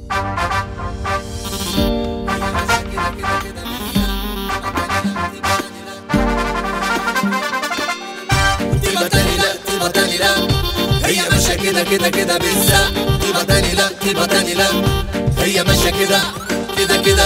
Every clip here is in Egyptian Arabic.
طيبة تاني لا طيبة تاني لا هي ماشية كده كده كده بالزق طيبة تاني لا طيبة تاني لا هي ماشية كده كده كده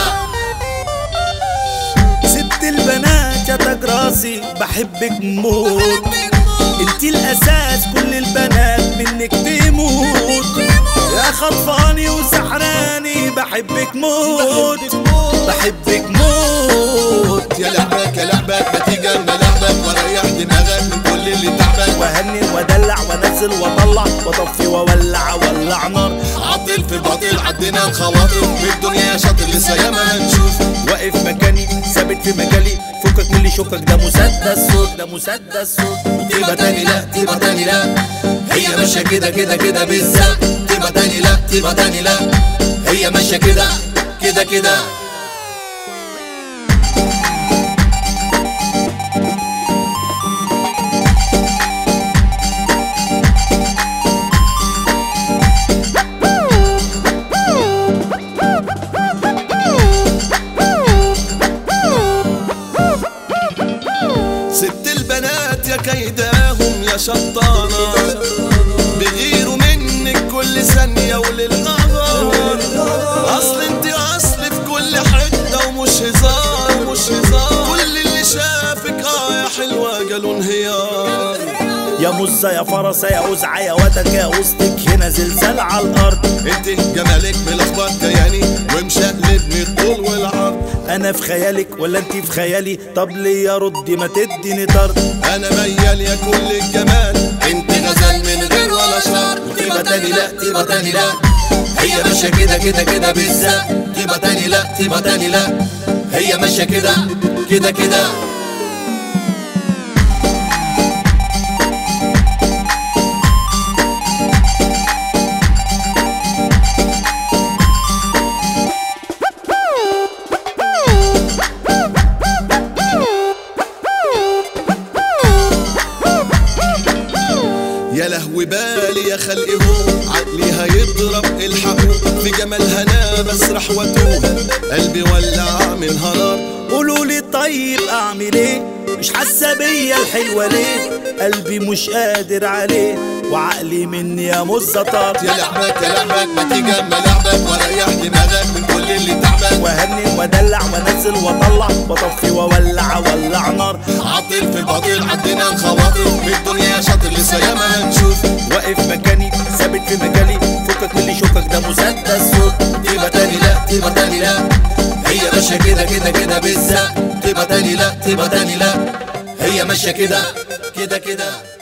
ست البنات يا تاج راسي بحبك موت انتي الاساس كل البنات منك تموت يا خطفاني وسحراني بحبك موت بحبك موت يا لعبك يا لعبك ما تيجي لنا لعبك وريح دماغك من كل اللي تعبك وهني ودلع وانزل واطلع واطفي واولع اولع نار عطل في باطل عدينا الخواطر في الدنيا يا شاطر لسه ياما هنشوف واقف مكاني ثابت في مجالي فكك من اللي شوكك ده مسدس صوت ده مسدس صوت طيبة تاني لا طيبة تاني لا هي ماشية كده كده كده بالزق طيبة تاني لا طيبة تاني لا هي ماشية كده كده كده ست البنات يا كيداهم يا شطانة بغيروا منك كل ثانية وللنهار أصل انت أصل في كل حتة ومش هزار مش هزار كل اللي شافك اه يا حلوة قالوا انهيار يا مزة يا فرسة يا وزعة يا وتك يا وسطك هنا زلزال على الأرض انت جمالك ملخبط كياني ومشقلبني الطول والعرض أنا في خيالك ولا أنت في خيالي طب ليه يا ردي ما تديني طرد انا ميال يا كل الجمال انت غزال من غير ولا شر طيبة تاني لا طيبة تاني لا هي ماشية كده كده كده بالزق طيبة تاني لا طيبة تاني لا هي ماشية كده كده كده يا لهوي بالي يا خلقي هو عقلي هيضرب الحقوق في جمالها انا بسرح واتوه قلبي ولع من هرار قولوا لي طيب أعمل إيه مش حاسة بيا الحلوة ليه قلبي مش قادر عليه وعقلي مني يا مزة طار يا لعبك يا لعبك ما تيجي اما لعبك وريح دماغك من كل اللي تعبك وهني ودلع وانزل واطلع واطفي واولع اولع نار عطل في باطل عدينا الخواطر في الدنيا يا شاطر لسه ياما هنشوف واقف مكاني ثابت في مجالي فكك من اللي شوكك ده مسدس صوت طيبة تاني لا طيبة تاني لا هي ماشية كده كده كده بالزق طيبة تاني لا طيبة تاني لا هي ماشية كده كده كده